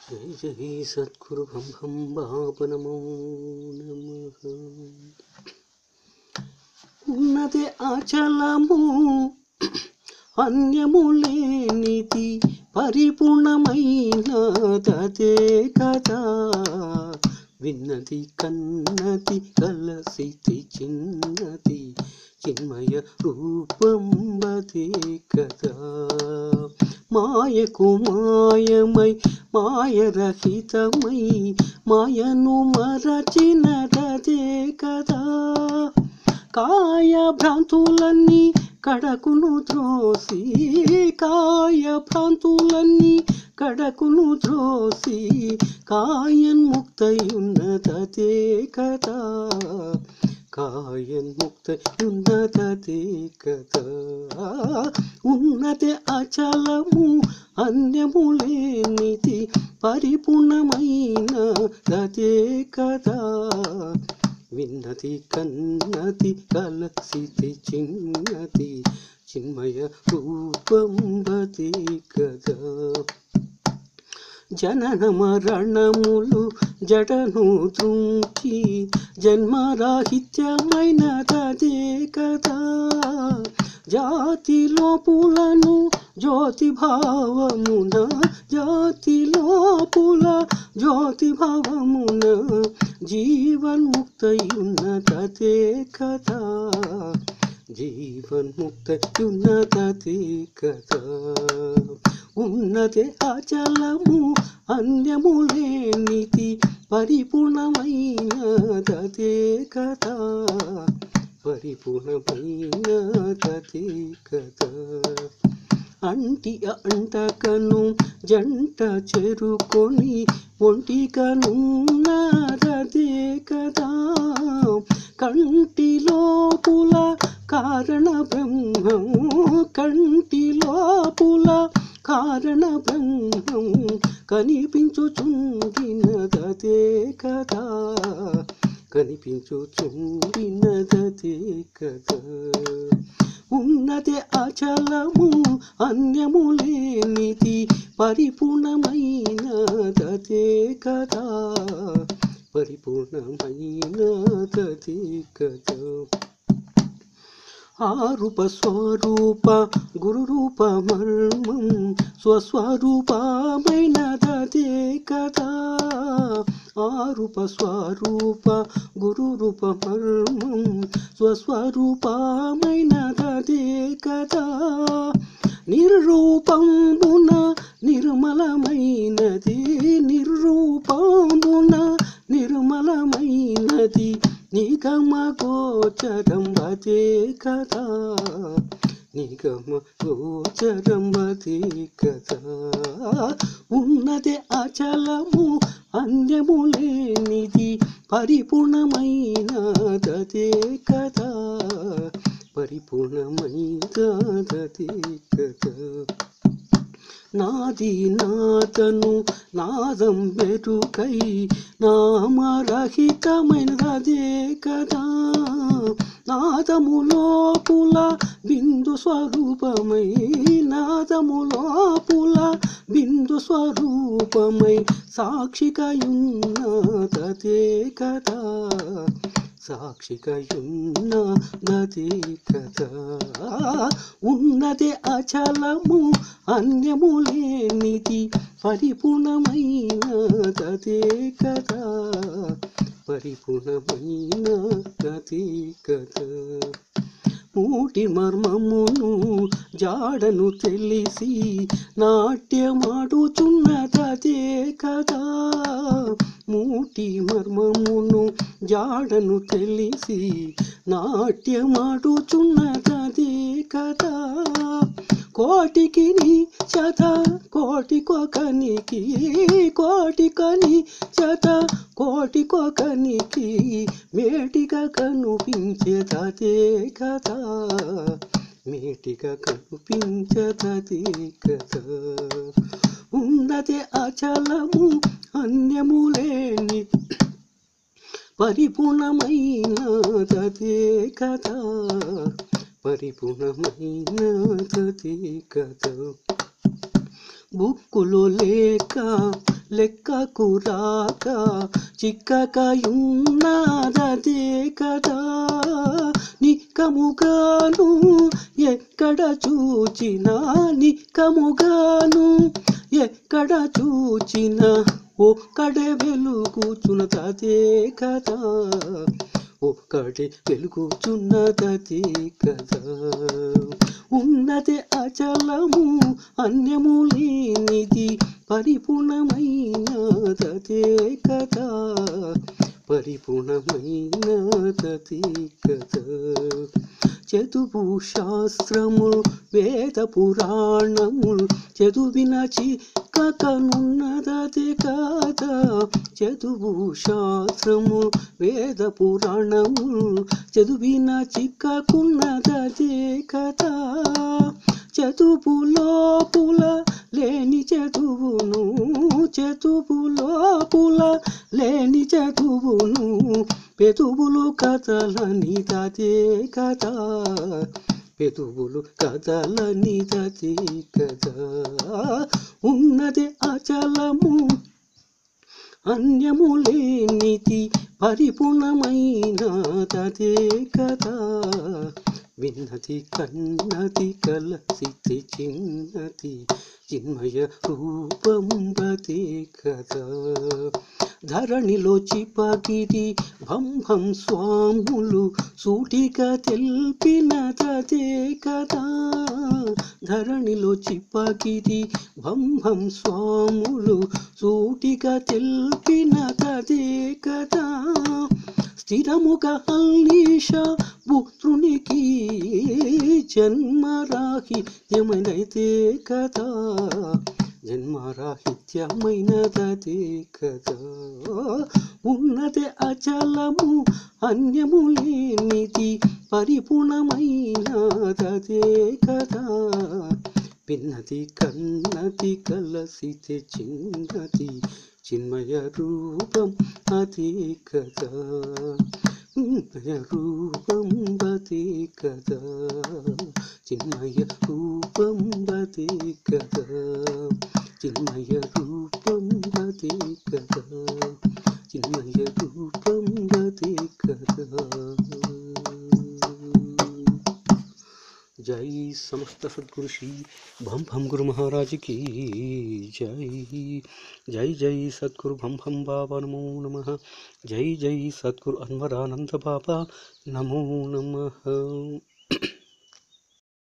జై జై సద్గురు భం భం బాబ నమో నమః ఉన్నది అచలము అన్యము లేనిది పరిపూర్ణమైన తదే కదా విన్నది కన్నది కలసితి చిన్నది చిన్మయ రూపం బదే కదా మాయకు మాయమై మాయరహితమై మాయను మరచినదే కదా కాయ భ్రాంతులన్నీ కడకును త్రోసి కాయ భ్రాంతులన్నీ కడకును త్రోసి కాయన్ ముక్తయున్నదే కదా కాయన్ ముక్తయున్నదే కదా ఉన్నదే అచలము అన్యము లేనిది పరిపూర్ణమైన దదే కదా విన్నది కన్నది కలసితి చిన్నది చిన్మయ రూపం బదే కదా జనన మరణములు జడను త్రుంచి జన్మరాహిత్యమైనదే కదా జాతి లోపులను జ్యోతి భావమున జాతి లోపుల జ్యోతి భావమున జీవన్ముక్తయున్నదే కదా జీవన్ముక్తయున్నదే కదా ఉన్నదే అచలము అన్యము లేనిది పరిపూర్ణమైన దదే కదా పరిపూర్ణమైన దదే కదా అంటి అంటకను జంట చెరుకొని ఒంటికనున్నదే కదా కంటి లోపుల కారణ బ్రహ్మం కంటి లోపుల కారణ బ్రహ్మం కనిపించుచుండినదే కదా కనిపించుచుండినదే కదా ఉన్నదే అచలము అన్యము లేనిది పరిపూర్ణమైన దదే కదా పరిపూర్ణమైన దదే కదా ఆరూప స్వరూప గురురూప మర్మం స్వస్వరూపమైన దదే కదా ఆరూప స్వరూప గురురూప మర్మం స్వస్వరూపమైన దదే కదా నిర్రూపంబున నిర్మలమైనది నిర్రూపంబున నిర్మలమైనది నిగమ గోచరం వదే కదా నిగమ గోచరం వదే కదా ఉన్నదే అచలము అన్యము లేనిది పరిపూర్ణమైన దదే కదా పరిపూర్ణమైన దదే కదా నాది నాతను నాదం వెరుకై నామరహితమైనదే కదా నాదములోపుల బిందు స్వరూపమై నాదములోపుల బిందు స్వరూపమై సాక్షికయున్నదే కదా సాక్షికయున్న నది కదా ఉన్నదే అచలము అన్యము లేనిది పరిపూర్ణమైన దదే కదా పరిపూర్ణమైన దదే కదా మూటి మర్మమును జాడను తెలిసి నాట్యమాడుచున్నదే కదా మూటి మర్మమును జాడను తెలిసి నాట్యమాడుచున్నదే కదా కోటికి చత కోటికొకనికి కోటికని చత కోటికొకనికి మేటిగా కనిపించేదే కదా మేటిగా కనిపించదే కదా ఉన్నదే అచలము అన్యము లేని పరిపూర్ణమైన దదే కదా పరిపూర్ణమైన దదే కదా బుక్కులు లేక లెక్కకు రాక చిక్కకయున్నదే కదా నిక్కముగాను ఎక్కడ చూచినా నిక్కముగాను ఎక్కడ చూచినా ఒక్కడే వెలుగుచున్నదే కదా ఒక్కడే వెలుగుచున్నదే కదా ఉన్నది అచలము అన్యము లేనిది పరిపూర్ణమైనదే కదా పరిపూర్ణమైనదే కదా చదువు శాస్త్రములు వేద పురాణములు చదువిన చిక్కనున్నదే కాదా చదువు శాస్త్రములు వేద పురాణములు చదువిన చిక్కకున్నదే కదా చదువు లోపుల లేని చదువును చదువు లోపుల లేని చదువును పెదువులు కథలని తదే కదా పెదువులు కథలని తదే కదా ఉన్నది అచలము అన్యము లేనిది పరిపూర్ణమైన తదే కదా విన్నది కన్నది కలసితే చిన్నది చిన్మయ రూపం బదే కదా ధరణిలో చిపగిరి భంభం స్వాములు సూటిగా తెల్పినదే కదా ధరణిలో చిపగిరి భంభం స్వాములు సూటిగా తెల్పినదే కదా స్థిరముగా హల్లీష పుత్రునికి జన్మరాహిత్యమైనదే కదా జన్మరాహిత్యమైనదే కదా ఉన్నదే అచలము అన్యము లేనిది పరిపూర్ణమైనదే కదా పిన్నది కన్నది కలసితే చిన్నది చిన్మయ రూపం అదే కదా చిన్మయ రూపం బదే కదా చిన్మయ రూపం బదే కదా చిన్మయ రూపం బదే కదా చిన్మయ రూపం బదే కదా జై సమస్త సద్గురు శ్రీ భం భం గురు మహారాజ్ కి జై జై జై సద్గురు భం భం బాబా నమో నమ జై జై సద్గురు అన్వరానంద బాబా నమో నమ